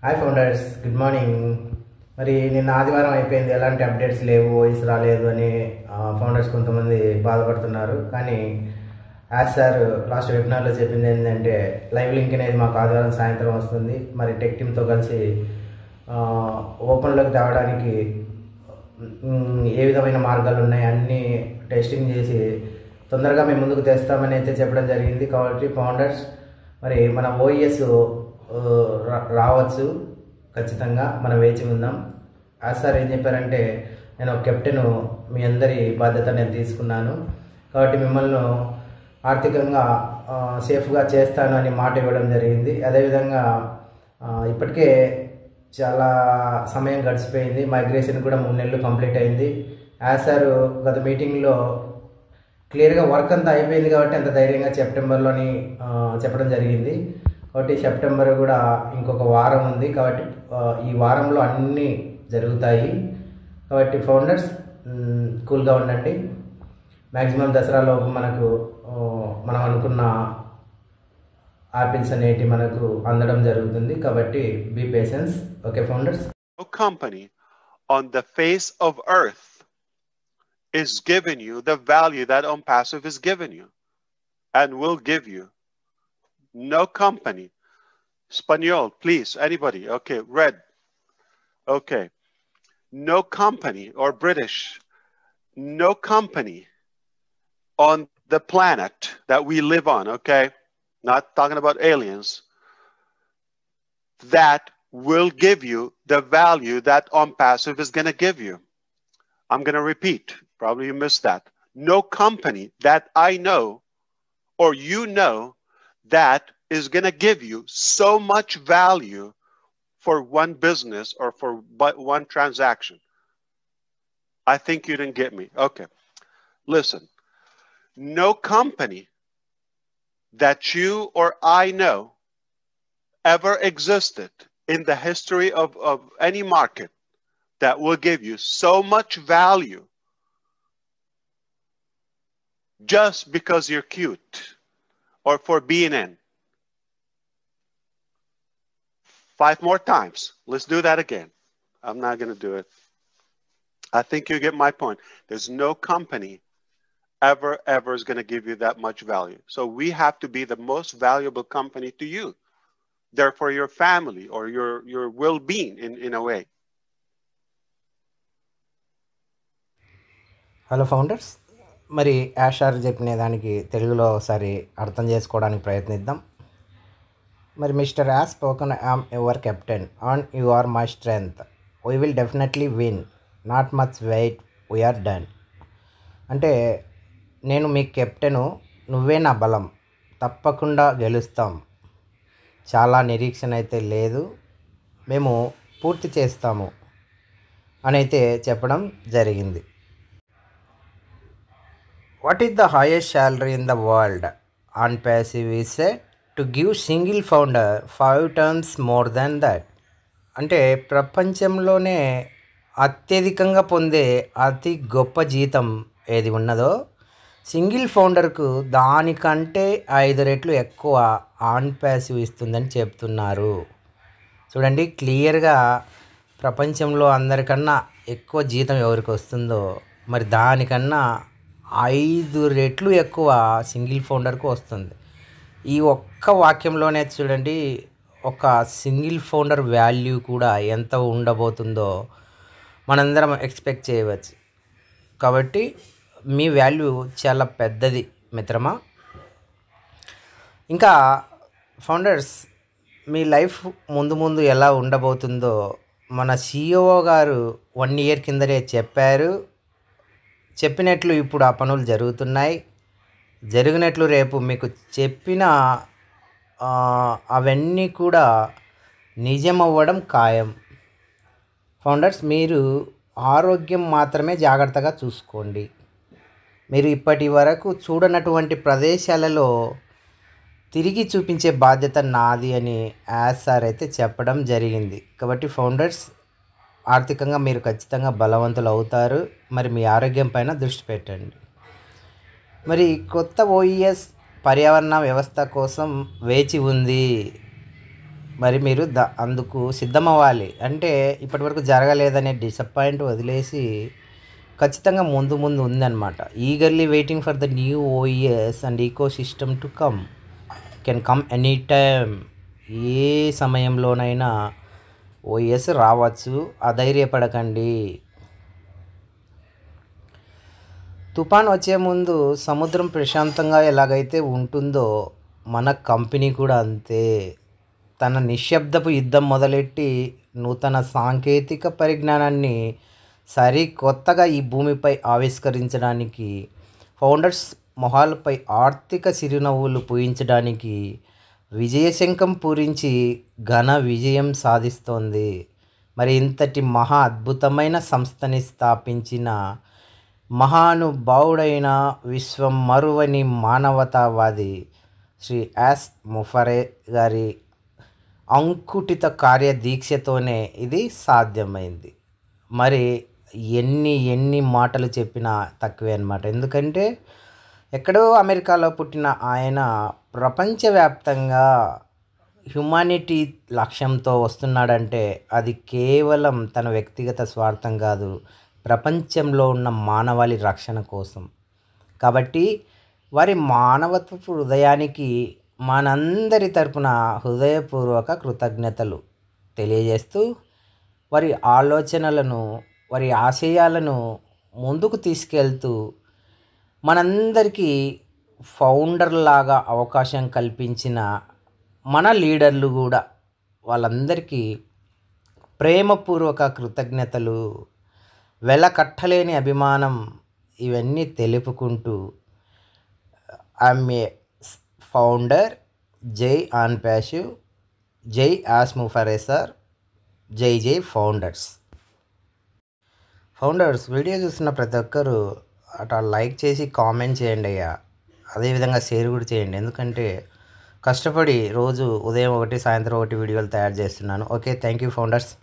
Hi founders good morning మరి నిన్న ఆదివారం అయిపోయింది ఎలాంటి అప్డేట్స్ లేవు వాయిస్ రాలేదు అని ఫౌండర్స్ కొంతమంది బాధపడుతున్నారు కానీ యాజ్ సార్ లాస్ట్ వెబినార్లో చెప్పింది ఏంటంటే లైవ్ లింక్ అనేది మాకు ఆదివారం సాయంత్రం వస్తుంది మరి టెక్ టీమ్తో కలిసి ఓపెన్లోకి తేవడానికి మ్, ఏ విధమైన మార్గాలు ఉన్నాయి అన్నీ టెస్టింగ్ చేసి తొందరగా మేము ముందుకు తెస్తామని అయితే చెప్పడం జరిగింది కాబట్టి ఫౌండర్స్ మరి మన ఓఎస్ రావచ్చు ఖచ్చితంగా మనం వేచి ఉందాం ఆ సార్ ఏం చెప్పారంటే నేను ఒక కెప్టెన్ మీ అందరి బాధ్యత నేను తీసుకున్నాను కాబట్టి మిమ్మల్ని ఆర్థికంగా ఆ, సేఫ్గా చేస్తాను అని మాట ఇవ్వడం జరిగింది అదేవిధంగా ఆ, ఇప్పటికే చాలా సమయం గడిచిపోయింది మైగ్రేషన్ కూడా మూడు నెలలు కంప్లీట్ అయింది యాజ్ సార్ గత మీటింగ్లో క్లియర్గా వర్క్ అంతా అయిపోయింది కాబట్టి అంత ధైర్యంగా సెప్టెంబర్లోని ఆ, చెప్పడం జరిగింది కాబట్టి సెప్టెంబర్ కూడా ఇంకొక వారం ఉంది కాబట్టి ఆ, ఈ వారంలో అన్నీ జరుగుతాయి కాబట్టి ఫౌండర్స్ కూల్గా ఉండండి మ్యాక్సిమం దసరాలోపు మనకు ఆ, మనం అనుకున్న ఆపిల్స్ అనేటి మనకు అందడం జరుగుతుంది కాబట్టి be patience okay founders no company on the face of earth is giving you the value that OnPassive is giving you and will give you. No company. Spaniel, please, anybody. Okay, red. Okay. No company or British, no company on the planet that we live on, okay? Not talking about aliens, that will give you the value that OnPassive is going to give you. I'm going to repeat. Probably you missed that. No company that I know or you know that is going to give you so much value for one business or for but one transaction. I think you didn't get me. Okay. Listen. No company that you or I know ever existed in the history of, of any market that will give you so much value just because you're cute or for being in. Five more times. Let's do that again. I'm not going to do it. I think you get my point. There's no company ever, ever is going to give you that much value. So we have to be the most valuable company to you therefore your family or your your well-being in in a way hello founders మరి యాషార్ చెప్పిన దానికి తెలుగులో ఒకసారి అర్థం చేసుకోవడానికి ప్రయత్నిద్దాం మరి mister as spoken I'm your captain on you are my strength we will definitely win not much wait we are done అంటే నేను మీ కెప్టెను నువ్వే నా బలం తప్పకుండా గెలుస్తాం చాలా నిరీక్షణ అయితే లేదు మేము పూర్తి చేస్తాము అని అయితే చెప్పడం జరిగింది what is the highest salary in the world on passive ఈ set to give single founder five terms more than that అంటే ప్రపంచంలోనే అత్యధికంగా పొందే అతి గొప్ప జీతం ఏది ఉన్నదో సింగిల్ ఫౌండర్కు దానికంటే ఐదు రెట్లు ఎక్కువ ఆన్ ప్యాసివ్ ఇస్తుందని చెప్తున్నారు చూడండి క్లియర్గా ప్రపంచంలో అందరికన్నా ఎక్కువ జీతం ఎవరికి వస్తుందో మరి దానికన్నా ఐదు రెట్లు ఎక్కువ సింగిల్ ఫౌండర్కు వస్తుంది ఈ ఒక్క వాక్యంలోనే చూడండి ఒక సింగిల్ ఫౌండర్ వాల్యూ కూడా ఎంత ఉండబోతుందో మనందరం ఎక్స్పెక్ట్ చేయవచ్చు కాబట్టి మీ వాల్యూ చాలా పెద్దది మిత్రమా ఇంకా ఫౌండర్స్ మీ లైఫ్ ముందు ముందు ఎలా ఉండబోతుందో మన సిఇఓ గారు వన్ ఇయర్ కిందనే చెప్పారు చెప్పినట్లు ఇప్పుడు ఆ పనులు జరుగుతున్నాయి జరిగినట్లు రేపు మీకు చెప్పిన ఆ, అవన్నీ కూడా నిజం అవ్వడం ఖాయం ఫౌండర్స్ మీరు ఆరోగ్యం మాత్రమే జాగ్రత్తగా చూసుకోండి మీరు ఇప్పటి వరకు చూడనటువంటి ప్రదేశాలలో తిరిగి చూపించే బాధ్యత నాది అని యాజ్ సార్ అయితే చెప్పడం జరిగింది కాబట్టి ఫౌండర్స్ ఆర్థికంగా మీరు ఖచ్చితంగా బలవంతులు అవుతారు మరి మీ ఆరోగ్యం పైన దృష్టి పెట్టండి మరి కొత్త ఓఈఎస్ పర్యావరణ వ్యవస్థ కోసం వేచి ఉంది మరి మీరు ద అందుకు సిద్ధమవ్వాలి అంటే ఇప్పటివరకు జరగలేదనే డిసప్పాయింట్ వదిలేసి ఖచ్చితంగా ముందు ముందు ఉందన్నమాట eagerly waiting for the new OES and ecosystem to come can come any time ఏ సమయంలోనైనా ఓఎస్ రావచ్చు అధైర్యపడకండి తుఫాన్ వచ్చే ముందు సముద్రం ప్రశాంతంగా ఎలాగైతే ఉంటుందో మన కంపెనీ కూడా అంతే తన నిశ్శబ్దపు యుద్ధం మొదలెట్టి నూతన సాంకేతిక పరిజ్ఞానాన్ని సరికొత్తగా ఈ భూమిపై ఆవిష్కరించడానికి ఫౌండర్స్ మొహాలపై ఆర్థిక చిరునవ్వులు పూయించడానికి విజయశంఖం పూరించి ఘన విజయం సాధిస్తోంది మరి ఇంతటి మహా అద్భుతమైన సంస్థని స్థాపించిన మహానుభావుడైన విశ్వం మరువని మానవతావాది శ్రీ యాస్ ముఫరే గారి అంకుటిత కార్యదీక్షతోనే ఇది సాధ్యమైంది మరి ఎన్ని ఎన్ని మాటలు చెప్పినా తక్కువే అనమాట ఎందుకంటే ఎక్కడో అమెరికాలో పుట్టిన ఆయన ప్రపంచవ్యాప్తంగా హ్యుమానిటీ లక్ష్యంతో వస్తున్నాడంటే అది కేవలం తన వ్యక్తిగత స్వార్థం కాదు ప్రపంచంలో ఉన్న మానవాళి రక్షణ కోసం కాబట్టి వారి మానవత్వపు హృదయానికి మనందరి తరపున హృదయపూర్వక కృతజ్ఞతలు తెలియజేస్తూ వారి ఆలోచనలను వారి ఆశయాలను ముందుకు తీసుకెళ్తూ మనందరికీ ఫౌండర్ లాగా అవకాశం కల్పించిన మన లీడర్లు కూడా వాళ్ళందరికీ ప్రేమపూర్వక కృతజ్ఞతలు వెలకట్టలేని అభిమానం ఇవన్నీ తెలుపుకుంటూ ఐఎమ్ ఏ ఫౌండర్ జై ఆన్ ప్యాసివ్ జై ఆస్ముఫరేసర్ జై జై ఫౌండర్స్ ఫౌండర్స్ వీడియో చూస్తున్న ప్రతి ఒక్కరూ అట్లా లైక్ చేసి కామెంట్ చేయండి అయ్యా అదేవిధంగా షేర్ కూడా చేయండి ఎందుకంటే కష్టపడి రోజు ఉదయం ఒకటి సాయంత్రం ఒకటి వీడియోలు తయారు చేస్తున్నాను ఓకే థ్యాంక్ యూ ఫౌండర్స్